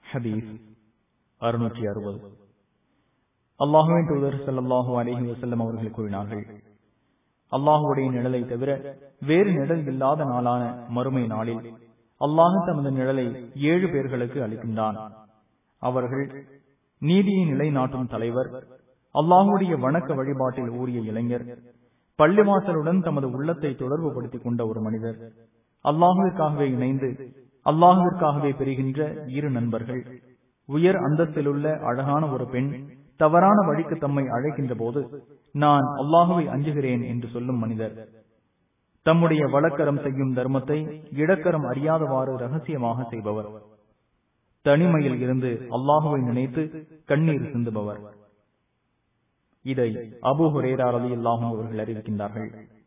ஹதீஸ் அறுநூற்றி அறுபது அல்லாஹுவின் தூதர் ஸல்லல்லாஹு அலைஹி வஸல்லம் அவர்கள் கூறினார்கள் அல்லாஹுடைய நிழலை தவிர வேறு நிழல் இல்லாத நாளான மறுமை நாளில் அல்லாஹ் தமது நிழலை ஏழு பேர்களுக்கு அளிக்கின்றான் அவர்கள் நீதியை நிலைநாட்டும் தலைவர் அல்லாஹுடைய வணக்க வழிபாட்டில் ஊறிய இளைஞர் பள்ளிவாசலுடன் தமது உள்ளத்தை தொடர்புபடுத்திக் கொண்ட ஒரு மனிதர் அல்லாஹுவிற்காகவே இணைந்து அல்லாஹுவிற்காகவே பெறுகின்ற இரு நண்பர்கள் உயர் அந்தஸ்திலுள்ள அழகான ஒரு பெண் தவறான வழிக்கு தம்மை அழைக்கின்ற போது நான் அல்லாஹுவை அஞ்சுகிறேன் என்று சொல்லும் மனிதர் தம்முடைய வழக்கரம் செய்யும் தர்மத்தை இடக்கரம் அறியாதவாறு ரகசியமாக செய்பவர் தனிமையில் இருந்து அல்லாஹுவை நினைத்து கண்ணீர் சிந்துபவர் இதை அபு ஹுரேரா ரலி அல்லாஹும் அவர்கள் அறிவிக்கின்றார்கள்